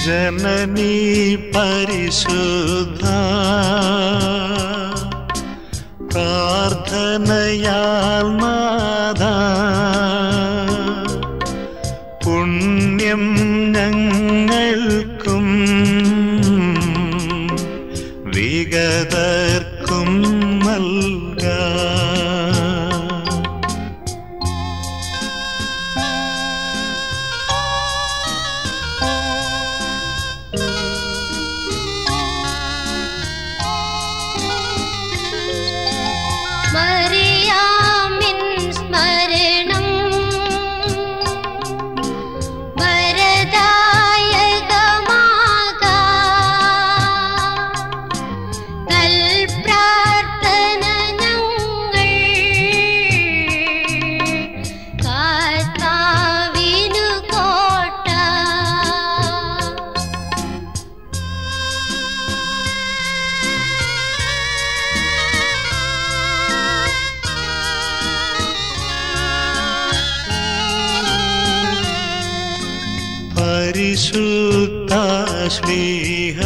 ജനനീ പരിശുദ്ധ പ്രാർത്ഥനയാൽ നാഥ പുണ്യം ഞങ്ങൾക്കും വിഗതർക്കും നൽകാം മറിയാമിൻ സ്മരണം വരദായകമാകാ കൽപ്രാർത്ഥന ഞങ്ങൾ കാത്താവിനു കോട്ട പരിശുദ്ധാശ്ലീഹ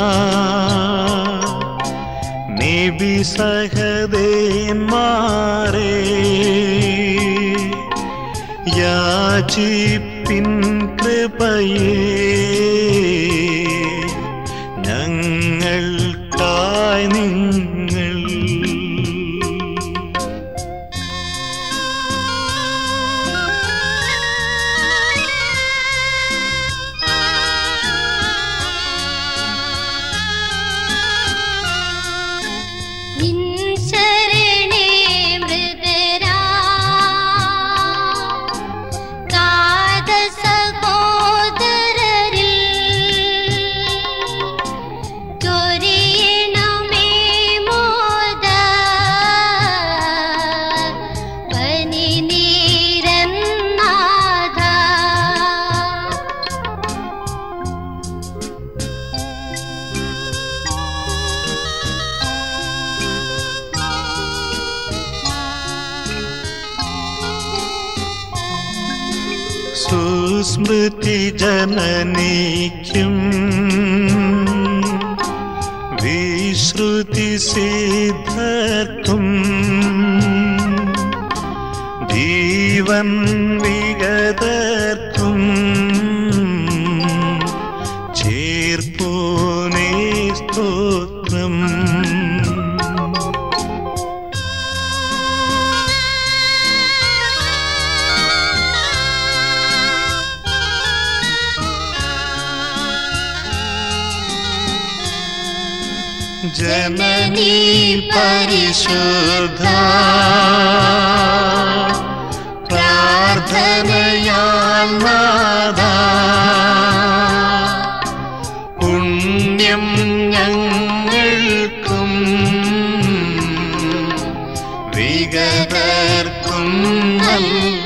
നിബി സഹദേന്മാരെ യാചിപ്പിൻ കൃപയേ ഞങ്ങൾക്കായി നിങ്ങൾ നിൻ ശരണേ മൃദരാ കാത സഹോദരരിൽ ചൊരിയണമേ മോദ പനി നീരന്നാഥ സുസ്മൃതി ജനനിക്കും വിശ്രുതി സിദ്ധർക്കും ജീവൻ വിഗതർക്കും ചേർപ്പോനേ സ്തോത്രം ജനനീ പരിശുദ്ധ പ്രാർത്ഥനയാൽ നാഥ പുണ്യം ഞങ്ങൾക്കും വിഗതർക്കും നൽക